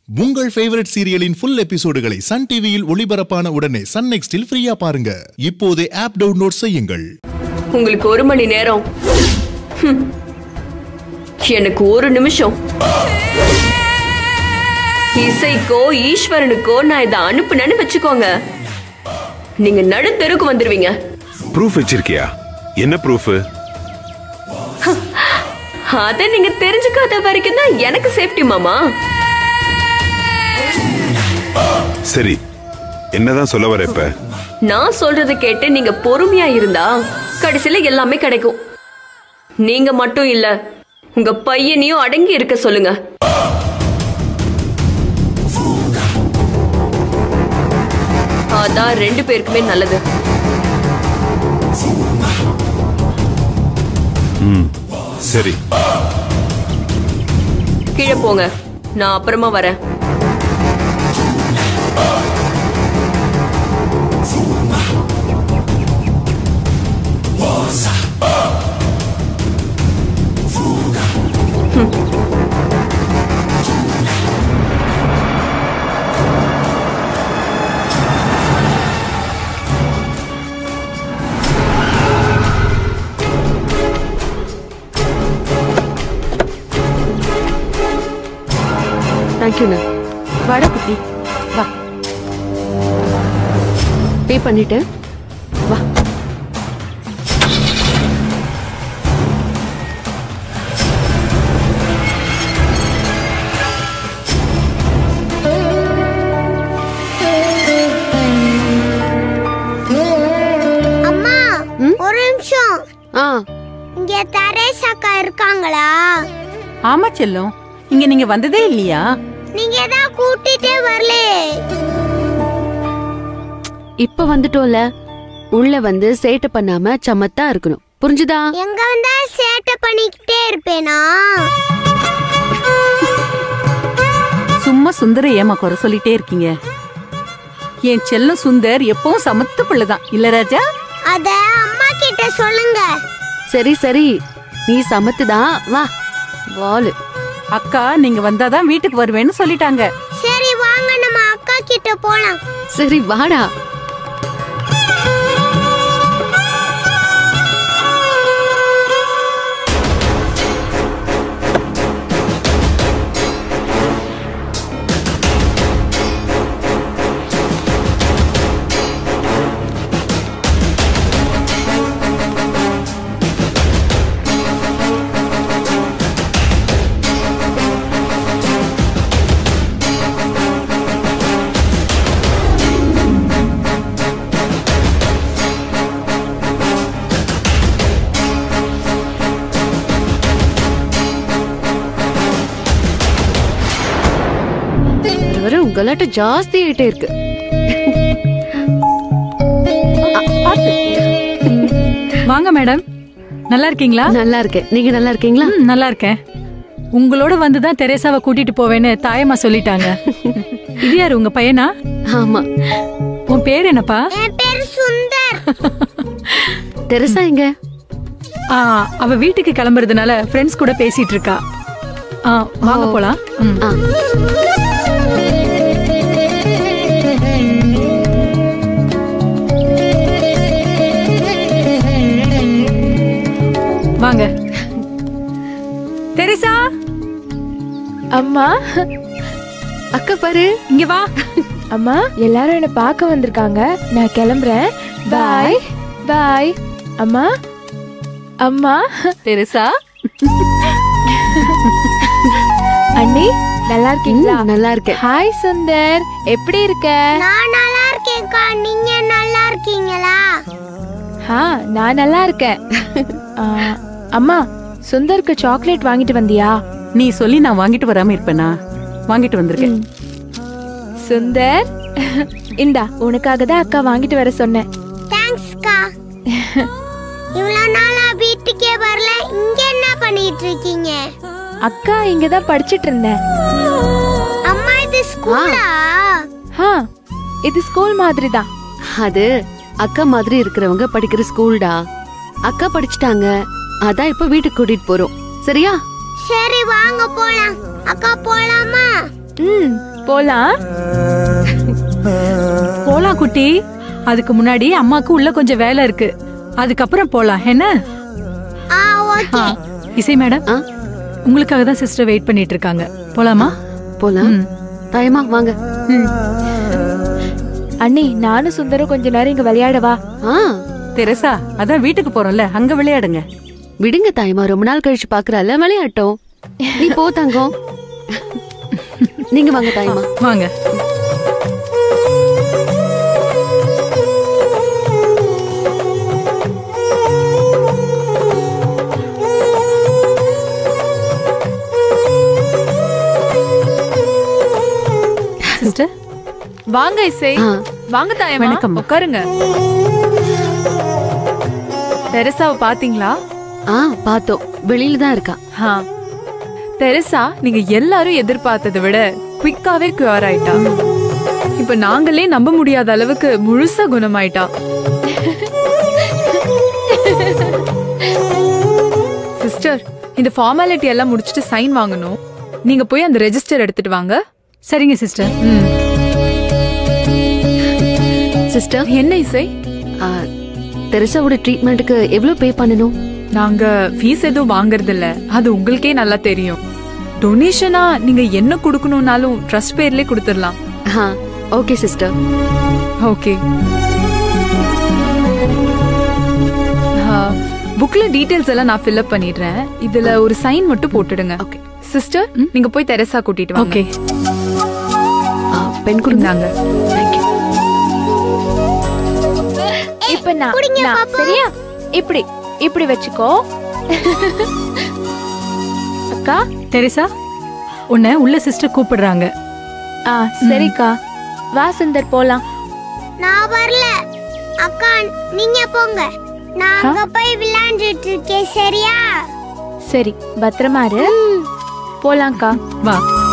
உங்கள் ஃபேவரட் சீரியலின் ஃபுல் எபிசோடுகளை சன் டிவியில் ஒளிபரப்பான உடனே சன் நெக்ஸ்டில் ஃப்ரீயா பாருங்க இப்போதே ஆப் டவுன்லோட் செய்யுங்கள் உங்களுக்கு ஒரு மணி நேரம் ஹம். எனக்கு ஒரு நிமிஷம் இசைக்கோ ஈஸ்வரனுக்கோ நான் இதை அனுப்புனேன்னு வச்சுக்கோங்க நீங்க நடுத்தெருக்கு வந்துருவீங்க ப்ரூஃப் வச்சிருக்கியா என்ன ப்ரூஃப் அதை நீங்க தெரிஞ்சுக்காத வரைக்கும் தான் எனக்கு சேஃப்டி மாமா சரி என்னதான் சொல்ல வர இப்ப நான் சொல்றத கேட்டு நீங்க பொறுமையா இருந்தா கடைசியில எல்லாமே கிடைக்கும் நீங்க மட்டும் இல்ல உங்க பையனையும் அடங்கி இருக்க சொல்லுங்க அதான் ரெண்டு பேருக்குமே நல்லது சரி கீழே போங்க நான் அப்புறமா வரேன் தேங்க்யூண்ணா வாடா குட்டி வா பே பண்ணிட்டேன் வா அம்மா ஒரு நிமிஷம் ஆ இங்க தரேஸ் அக்கா இருக்காங்களா ஆமா செல்லம் இங்க நீங்க வந்ததே இல்லையா நீங்க தான் கூட்டிட்டே வரலே இப்ப வந்துட்டோம்ல உள்ள வந்து சேட்டை பண்ணாம சமத்தா இருக்கணும் புரிஞ்சுதா எங்க வந்தா சேட்டை பண்ணிக்கிட்டே இருப்பேனா சும்மா சுந்தர ஏமா குறை சொல்லிட்டே இருக்கீங்க என் செல்லம் சுந்தர் எப்பவும் சமத்து பிள்ளைதான் இல்ல ராஜா அத அம்மா கிட்ட சொல்லுங்க சரி சரி நீ சமத்துதான் வா வாலு அக்கா நீங்க வந்தாதான் வீட்டுக்கு வருவேன்னு சொல்லிட்டாங்க சரி வாங்க நம்ம அக்கா கிட்ட போலாம் சரி வாடா வர வர உங்களாட்ட ஜாஸ்தி ஆயிட்டே இருக்கு வாங்க மேடம் நல்லா இருக்கீங்களா நல்லா இருக்கேன் நீங்க நல்லா இருக்கீங்களா ம், நல்லா இருக்கேன் உங்களோட வந்து தான் தெரேசாவை கூட்டிட்டு போவேன்னு தாயம்மா சொல்லிட்டாங்க இது யாரு உங்க பையனா ஆமா உன் பேர் என்னப்பா என் பேர் சுந்தர் தெரசா எங்க ஆ, அவ வீட்டுக்கு கிளம்புறதுனால ஃப்ரெண்ட்ஸ் கூட பேசிட்டு இருக்கா ஆ, வாங்க போலாம் ம். ஆ வாங்க தெரேசா அம்மா அக்கா பாரு இங்க வா அம்மா எல்லாரும் என்ன பார்க்க வந்திருக்காங்க நான் கிளம்புறேன் பாய் பாய் அம்மா அம்மா தெரசா அண்ணி நல்லா இருக்கீங்களா ம், நல்லா இருக்கேன் ஹாய் சுந்தர் எப்படி இருக்க நான் நல்லா இருக்கேன்க்கா நீங்க நல்லா இருக்கீங்களா ஆ நான் நல்லா இருக்கேன் ஆ, அம்மா சுந்தருக்கு சாக்லேட் வாங்கிட்டு வந்தியா நீ சொல்லி நான் வாங்கிட்டு வராம இருப்பேனா வாங்கிட்டு வந்திருக்கேன் சுந்தர் இந்தா உனக்காக தான் அக்கா வாங்கிட்டு வர சொன்னேன் தேங்க்ஸ்க்கா இவ்வளவு நாளா வீட்டுக்கே வரல இங்க என்ன பண்ணிட்டு இருக்கீங்க அக்கா இங்க தான் படிச்சிட்டு இருந்தேன் அம்மா இது ஸ்கூலா ஆ இது ஸ்கூல் மாதிரி தான் அது அக்கா மாதிரி இருக்கிறவங்க படிக்கிற ஸ்கூல்டா அக்கா படிச்சிட்டாங்க அதான் இப்ப வீட்டுக்கு கூட்டிட்டு போறோம் சரியா சரி வாங்க போலாம் அக்கா போலாமா ம் போலாம் போலாம் குட்டி அதுக்கு முன்னாடி அம்மாக்கு உள்ள கொஞ்சம் வேலை இருக்கு அதுக்கப்புறம் போலாம் என்ன ஆ ஓகே ஆ, இசை மேடம் ஆ? உங்களுக்காக தான் சிஸ்டர் வெயிட் பண்ணிட்டு இருக்காங்க போலாமா போலாம் ம். தாயமா வாங்க அண்ணி நானும் சுந்தரம் கொஞ்ச நேரம் இங்க விளையாடவா ஆ தெரசா அதான் வீட்டுக்கு போறோம்ல அங்க விளையாடுங்க விடுங்க தாயமா ரொம்ப நாள் கழிச்சு பாக்குறால விளையாட்டும் நீ போ தங்கம் நீங்க வாங்க தாயமா வாங்க சிஸ்டர் வாங்க இசை ஆ. வாங்க தாயம்மா வணக்கம்மா. உட்காருங்க தெரசாவை பாத்தீங்களா ஆ பார்த்தோம் வெளியில தான் இருக்கா ஆ. தெரசா நீங்க எல்லாரும் எதிர்பார்த்ததை விட குவிக்காவே கியூர் ஆயிட்டா இப்ப நாங்களே நம்ப முடியாத அளவுக்கு முழுசா குணமாயிட்டா சிஸ்டர் இந்த ஃபார்மாலிட்டி எல்லாம் முடிச்சிட்டு சைன் வாங்கணும் நீங்க போய் அந்த ரெஜிஸ்டர் எடுத்துட்டு வாங்க சரிங்க சிஸ்டர் ம். சிஸ்டர் என்ன இசை ஆ, தெரசாவோட ட்ரீட்மெண்ட்டுக்கு எவ்வளவு பே பண்ணணும் நாங்க ஃபீஸ் எதுவும் வாங்குறது இல்ல அது உங்களுக்கே நல்லா தெரியும் டொனேஷனா நீங்க என்ன கொடுக்கணும்னாலும் ட்ரஸ்ட் பேர்லயே கொடுத்துடலாம் ஆ ஓகே சிஸ்டர் ஓகே புக்ல டீடைல்ஸ் எல்லாம் நான் ஃபில்அப் பண்ணிடுறேன் இதுல ஒரு சைன் மட்டும் போட்டுடுங்க Okay. சிஸ்டர் நீங்க போய் தெரசா கூட்டிட்டு வாங்க ஓகே ஆ, பெண் கொடுங்க இந்தாங்க தேங்க்யூ இப்ப நான் நான், சரியா இப்படி இப்படி வச்சுக்கோ அக்கா தெரேசா உன்னை உள்ள சிஸ்டர் கூப்பிடுறாங்க ஆ சரிக்கா வா சுந்தர் போலாம் நான் வரல அக்கா நீங்க போங்க நான் அங்க போய் விளையாண்டுட்டு இருக்கேன் சரியா சரி பத்திரமா இரு போலாம்க்கா வா